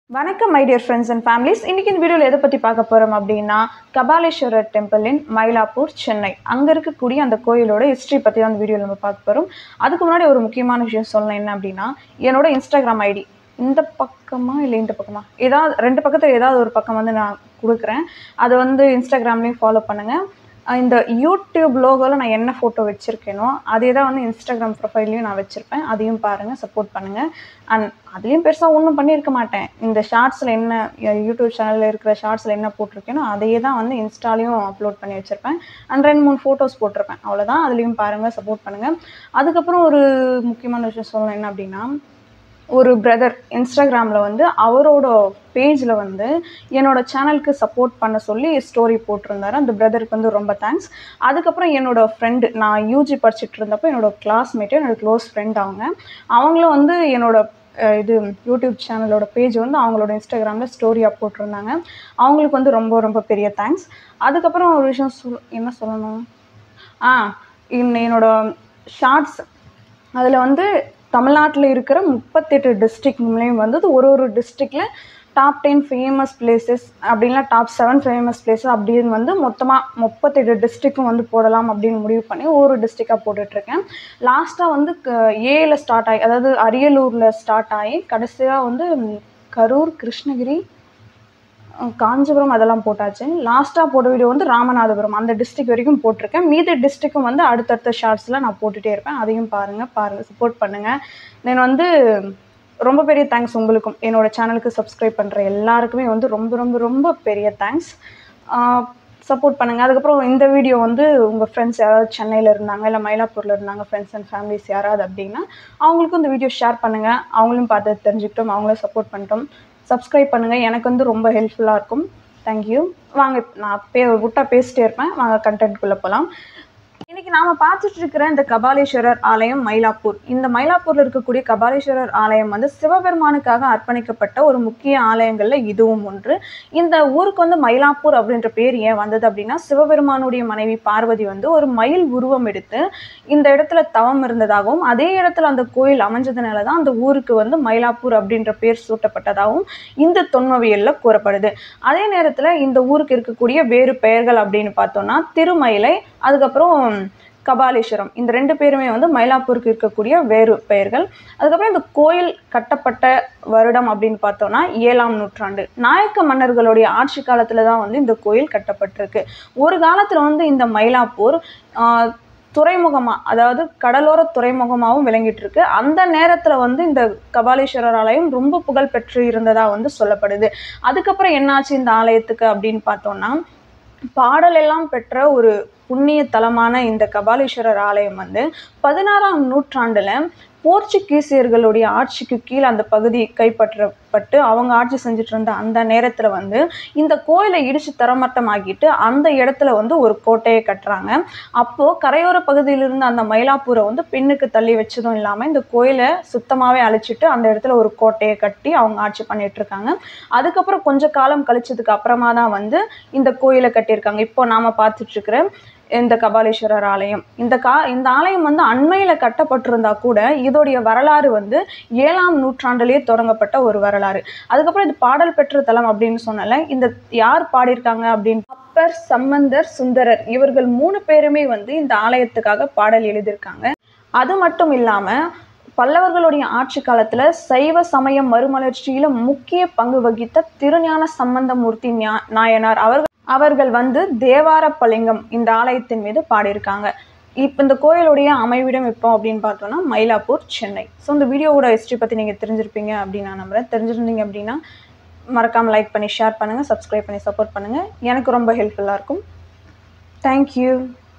வணக்கம் my dear friends and families இன்றைக்கி இந்த வீடியோவில் எதை பற்றி பார்க்க போகிறோம் அப்படின்னா கபாலீஸ்வரர் டெம்பிள் இன் மயிலாப்பூர் சென்னை அங்கே இருக்கக்கூடிய அந்த கோயிலோட ஹிஸ்ட்ரி பற்றி தான் அந்த வீடியோவில் நம்ம பார்க்க போகிறோம் அதுக்கு முன்னாடி ஒரு முக்கியமான விஷயம் சொல்லணும் என்ன அப்படின்னா என்னோட இன்ஸ்டாகிராம் ஐடி இந்த பக்கமா இல்லை இந்த பக்கமா ஏதாவது ரெண்டு பக்கத்தில் ஏதாவது ஒரு பக்கம் வந்து நான் கொடுக்குறேன் அதை வந்து இன்ஸ்டாகிராம்லேயும் ஃபாலோ பண்ணுங்கள் அஹ் இந்த யூடியூப் லோகோவில் நான் என்ன ஃபோட்டோ வச்சுருக்கேனோ அதே தான் வந்து இன்ஸ்டாகிராம் ப்ரொஃபைல்லையும் நான் வச்சுருப்பேன் அதையும் பாருங்கள் சப்போர்ட் பண்ணுங்கள் அண்ட் அதுலேயும் பெருசாக ஒன்றும் பண்ணியிருக்க மாட்டேன் இந்த ஷார்ட்ஸில் என்ன அஹ் யூடியூப் சேனலில் இருக்கிற ஷார்ட்ஸில் என்ன போட்டிருக்கேனோ அதையே தான் வந்து இன்ஸ்டாலையும் அப்லோட் பண்ணி வச்சுருப்பேன் அண்ட் ரெண்டு மூணு ஃபோட்டோஸ் போட்டிருப்பேன் அவ்வளோதான் அதுலேயும் பாருங்கள் சப்போர்ட் பண்ணுங்கள் அதுக்கப்புறம் ஒரு முக்கியமான விஷயம் சொல்லணும் என்ன அப்படின்னா ஒரு பிரதர் இன்ஸ்டாகிராமில் வந்து அவரோட பேஜில் வந்து என்னோட சேனலுக்கு சப்போர்ட் பண்ண சொல்லி ஸ்டோரி போட்டிருந்தாரு அந்த பிரதருக்கு வந்து ரொம்ப தேங்க்ஸ் அதுக்கப்புறம் என்னோட ஃப்ரெண்டு நான் யூஜி படிச்சுட்டு இருந்தப்போ என்னோட கிளாஸ்மேட்டு என்னோட க்ளோஸ் ஃப்ரெண்ட் அவங்க அவங்களும் வந்து என்னோட அஹ், இது யூடியூப் சேனலோட பேஜ் வந்து அவங்களோட இன்ஸ்டாகிராமில் ஸ்டோரியாக போட்டிருந்தாங்க அவங்களுக்கு வந்து ரொம்ப ரொம்ப பெரிய தேங்க்ஸ் அதுக்கப்புறம் ஒரு விஷயம் சொல் என்ன சொல்லணும் ஆ இன்ன என்னோட ஷார்ட்ஸ் அதில் வந்து தமிழ்நாட்டில் இருக்கிற முப்பத்தெட்டு டிஸ்ட்ரிக்ட்லேயும் வந்து ஒரு ஒரு டிஸ்ட்ரிக்டில் டாப் டென் ஃபேமஸ் பிளேசஸ் அப்படின்லாம் டாப் செவன் ஃபேமஸ் பிளேசஸ் அப்படின்னு வந்து மொத்தமாக முப்பத்தெட்டு டிஸ்ட்ரிக்கும் வந்து போடலாம் அப்படின்னு முடிவு பண்ணி ஒவ்வொரு டிஸ்ட்ரிக்டாக போட்டுட்ருக்கேன் லாஸ்ட்டாக வந்து ஏல ஸ்டார்ட் ஆகி அதாவது அரியலூரில் ஸ்டார்ட் ஆகி கடைசியாக வந்து ம், கரூர் கிருஷ்ணகிரி அஹ் காஞ்சிபுரம் அதெல்லாம் போட்டாச்சு லாஸ்ட்டாக போட்ட வீடியோ வந்து ராமநாதபுரம் அந்த டிஸ்ட்ரிக்ட் வரைக்கும் போட்டிருக்கேன் மீதி டிஸ்ட்ரிக்கும் வந்து அடுத்தடுத்த ஷார்ட்ஸில் நான் போட்டுகிட்டே இருப்பேன் அதையும் பாருங்கள் பாருங்கள் சப்போர்ட் பண்ணுங்கள் தென் வந்து ரொம்ப பெரிய தேங்க்ஸ் உங்களுக்கும் என்னோட சேனலுக்கு சப்ஸ்கிரைப் பண்ணுற எல்லாருக்குமே வந்து ரொம்ப ரொம்ப ரொம்ப பெரிய தேங்க்ஸ் சப்போர்ட் பண்ணுங்கள் அதுக்கப்புறம் இந்த வீடியோ வந்து உங்கள் ஃப்ரெண்ட்ஸ் யாராவது சென்னையில் இருந்தாங்க இல்லை மயிலாப்பூரில் இருந்தாங்க ஃப்ரெண்ட்ஸ் அண்ட் ஃபேமிலிஸ் யாராவது அப்படின்னா அவங்களுக்கும் இந்த வீடியோ ஷேர் பண்ணுங்கள் அவங்களும் பார்த்து தெரிஞ்சுக்கிட்டோம் அவங்களும் சப்போர்ட் பண்ணிட்டோம் சப்ஸ்கிரைப் பண்ணுங்கள் எனக்கு வந்து ரொம்ப ஹெல்ப்ஃபுல்லாக இருக்கும் தேங்க்யூ வாங்க நான் பே விட்டா பேசிட்டே இருப்பேன் வாங்க கண்டென்ட்குள்ளே போகலாம் இன்னைக்கு நாம பார்த்துட்டு இருக்கிற இந்த கபாலீஸ்வரர் ஆலயம் மயிலாப்பூர் இந்த மயிலாப்பூர்ல இருக்கக்கூடிய கபாலீஸ்வரர் ஆலயம் வந்து சிவபெருமானுக்காக அர்ப்பணிக்கப்பட்ட ஒரு முக்கிய ஆலயங்கள்ல இதுவும் ஒன்று இந்த ஊருக்கு வந்து மயிலாப்பூர் அப்படின்ற பேர் ஏன் வந்தது அப்படின்னா சிவபெருமானுடைய மனைவி பார்வதி வந்து ஒரு மயில் உருவம் எடுத்து இந்த இடத்துல தவம் இருந்ததாகவும் அதே இடத்துல அந்த கோயில் அமைஞ்சதுனால தான் அந்த ஊருக்கு வந்து மயிலாப்பூர் அப்படின்ற பேர் சூட்டப்பட்டதாகவும் இந்த தொன்மவியல்ல கூறப்படுது அதே நேரத்துல இந்த ஊருக்கு இருக்கக்கூடிய வேறு பெயர்கள் அப்படின்னு பார்த்தோம்னா திருமயிலை அதுக்கப்புறம் கபாலீஸ்வரம் இந்த ரெண்டு பேருமே வந்து மயிலாப்பூருக்கு இருக்கக்கூடிய வேறு பெயர்கள் அதுக்கப்புறம் இந்த கோயில் கட்டப்பட்ட வருடம் அப்படின்னு பார்த்தோம்னா ஏழாம் நூற்றாண்டு நாயக்க மன்னர்களுடைய ஆட்சி காலத்துல தான் வந்து இந்த கோயில் கட்டப்பட்டிருக்கு ஒரு காலத்துல வந்து இந்த மயிலாப்பூர் ஆஹ், துறைமுகமா அதாவது கடலோர துறைமுகமாகவும் விளங்கிட்டு இருக்கு அந்த நேரத்துல வந்து இந்த கபாலீஸ்வரர் ஆலயம் ரொம்ப புகழ் பெற்று இருந்ததா வந்து சொல்லப்படுது அதுக்கப்புறம் என்னாச்சு இந்த ஆலயத்துக்கு அப்படின்னு பார்த்தோம்னா பாடல் எல்லாம் பெற்ற ஒரு புண்ணிய தலமான இந்த கபாலீஸ்வரர் ஆலயம் வந்து பதினாறாம் நூற்றாண்டுல போர்ச்சுகீசியர்களுடைய ஆட்சிக்கு கீழே அந்த பகுதி கைப்பற்றப்பட்டு அவங்க ஆட்சி செஞ்சுட்டு இருந்த அந்த நேரத்துல வந்து இந்த கோயிலை இடிச்சு தரமட்டமாக்கிட்டு அந்த இடத்துல வந்து ஒரு கோட்டையை கட்டுறாங்க அப்போ கரையோர பகுதியில இருந்த அந்த மயிலாப்பூரை வந்து பின்னுக்கு தள்ளி வச்சதும் இல்லாம இந்த கோயிலை சுத்தமாவே அழிச்சிட்டு அந்த இடத்துல ஒரு கோட்டையை கட்டி அவங்க ஆட்சி பண்ணிட்டு இருக்காங்க அதுக்கப்புறம் கொஞ்ச காலம் கழிச்சதுக்கு அப்புறமா தான் வந்து இந்த கோயிலை கட்டியிருக்காங்க இப்போ நாம பார்த்துட்டு இருக்கிற இந்த கபாலீஸ்வரர் ஆலயம் இந்த கா இந்த ஆலயம் வந்து அண்மையில் கட்டப்பட்டிருந்தா கூட இதோடைய வரலாறு வந்து ஏழாம் நூற்றாண்டிலேயே தொடங்கப்பட்ட ஒரு வரலாறு அதுக்கப்புறம் இது பாடல் பெற்ற தலம் அப்படின்னு சொன்னல இந்த யார் பாடியிருக்காங்க அப்படின்னு அப்பர் சம்பந்தர் சுந்தரர் இவர்கள் மூணு பேருமே வந்து இந்த ஆலயத்துக்காக பாடல் எழுதியிருக்காங்க அது மட்டும் இல்லாமல் பல்லவர்களுடைய ஆட்சி காலத்துல சைவ சமய மறுமலர்ச்சியில முக்கிய பங்கு வகித்த திருஞான சம்பந்தமூர்த்தி ஞா- நாயனார் அவர்கள் அவர்கள் வந்து தேவாரப்பலிங்கம் இந்த ஆலயத்தின் மீது பாடியிருக்காங்க இப்போ இந்த கோயிலுடைய அமைவிடம் இப்போ அப்படின்னு பார்த்தோம்னா மயிலாப்பூர் சென்னை ஸோ இந்த வீடியோவோட ஹிஸ்ட்ரி பற்றி நீங்கள் தெரிஞ்சிருப்பீங்க அப்படின்னு நான் நம்புறேன் தெரிஞ்சிருந்தீங்க அப்படின்னா மறக்காமல் லைக் பண்ணி ஷேர் பண்ணுங்கள் சப்ஸ்கிரைப் பண்ணி சப்போர்ட் பண்ணுங்கள் எனக்கு ரொம்ப ஹெல்ப்ஃபுல்லாக இருக்கும் தேங்க்யூ